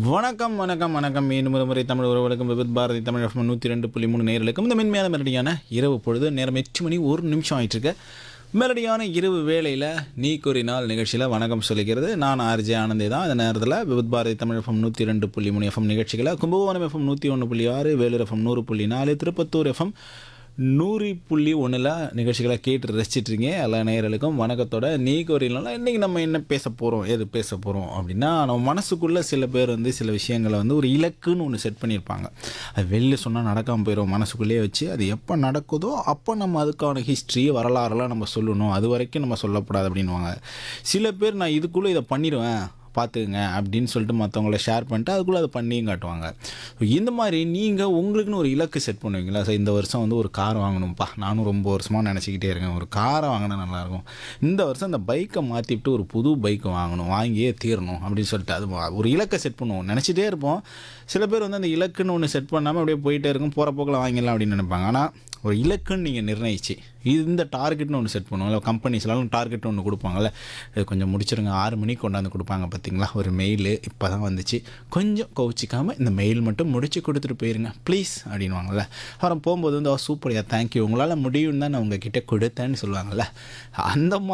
வணக்கம் வணக்கம் வணக்கம் மீண்டும் ஒரு முறை தமிழ் உறவுகளுக்கும் விபத் பாரதி தமிழ் எஃப்எம் நூற்றி ரெண்டு புள்ளி மூணு நேர்களுக்கும் இந்த மென்மையான மெலடியான இரவு பொழுது நேரம் எட்டு மணி ஒரு நிமிஷம் ஆயிட்டு இருக்கு மெலடியான இரவு வேளையில் நீ கூறினால் நிகழ்ச்சியில் வணக்கம் சொல்லிக்கிறது நான் ஆர்ஜே ஆனந்தே தான் இந்த நேரத்தில் விபத் பாரதி தமிழ் எஃப்எம் நூற்றி ரெண்டு புள்ளி மூணு எஃப்எம் நிகழ்ச்சிகளை கும்பகோணம் எஃப்எம் நூற்றி ஒன்று புள்ளி ஆறு வேலூர் எஃப்எம் நூறு புள்ளி நாலு திருப்பத்தூர் எஃப்எம் நூறு புள்ளி ஒன்றில் நிகழ்ச்சிகளை கேட்டு ரசிச்சிட்ருங்க எல்லா நேயர்களுக்கும் வணக்கத்தோட நீ கோரிலாம் இன்றைக்கி நம்ம என்ன பேச போகிறோம் எது பேச போகிறோம் அப்படின்னா நம்ம மனசுக்குள்ளே சில பேர் வந்து சில விஷயங்களை வந்து ஒரு இலக்குன்னு ஒன்று செட் பண்ணியிருப்பாங்க அது வெளில சொன்னால் நடக்காமல் போயிடும் மனசுக்குள்ளேயே வச்சு அது எப்போ நடக்குதோ அப்போ நம்ம அதுக்கான ஹிஸ்ட்ரி வரலாறுலாம் நம்ம சொல்லணும் அது வரைக்கும் நம்ம சொல்லக்கூடாது அப்படின்வாங்க சில பேர் நான் இதுக்குள்ளே இதை பண்ணிடுவேன் பார்த்துக்குங்க அப்படின்னு சொல்லிட்டு மற்றவங்கள ஷேர் பண்ணிட்டு அதுக்குள்ளே அதை பண்ணியும் காட்டுவாங்க இந்த மாதிரி நீங்கள் உங்களுக்குன்னு ஒரு இலக்கு செட் பண்ணுவீங்களா சார் இந்த வருஷம் வந்து ஒரு கார் வாங்கணும்ப்பா நானும் ரொம்ப வருஷமாக நினச்சிக்கிட்டே இருக்கேன் ஒரு காரை வாங்கினா நல்லாயிருக்கும் இந்த வருஷம் இந்த பைக்கை மாற்றிவிட்டு ஒரு புது பைக்கை வாங்கணும் வாங்கியே தீரணும் அப்படின்னு சொல்லிட்டு அது ஒரு இலக்கை செட் பண்ணுவோம் நினச்சிட்டே இருப்போம் சில பேர் வந்து அந்த இலக்குன்னு ஒன்று செட் பண்ணாமல் அப்படியே போயிட்டே இருக்கும் போகிற போக்கில் வாங்கிடலாம் அப்படின்னு நினைப்பாங்க ஆனால் ஒரு இலக்குன்னு நீங்கள் நிர்ணயிச்சு இது இந்த டார்கெட்னு ஒன்று செட் பண்ணுவோம் இல்லை கம்பெனிஸ்லாம் டார்கெட் ஒன்று கொடுப்பாங்கல்ல இது கொஞ்சம் முடிச்சிருங்க ஆறு மணிக்கு கொண்டாந்து கொடுப்பாங்க பார்த்தீங்களா ஒரு மெயில் இப்போ தான் வந்துச்சு கொஞ்சம் கோவிச்சிக்காமல் இந்த மெயில் மட்டும் முடிச்சு கொடுத்துட்டு போயிருங்க ப்ளீஸ் அப்படின்வாங்கல்ல அப்புறம் போகும்போது வந்து சூப்பர்யா தேங்க்யூ உங்களால் முடியும்னு தான் நான் உங்ககிட்ட கொடுத்தேன்னு சொல்லுவாங்கல்ல அந்த மாதிரி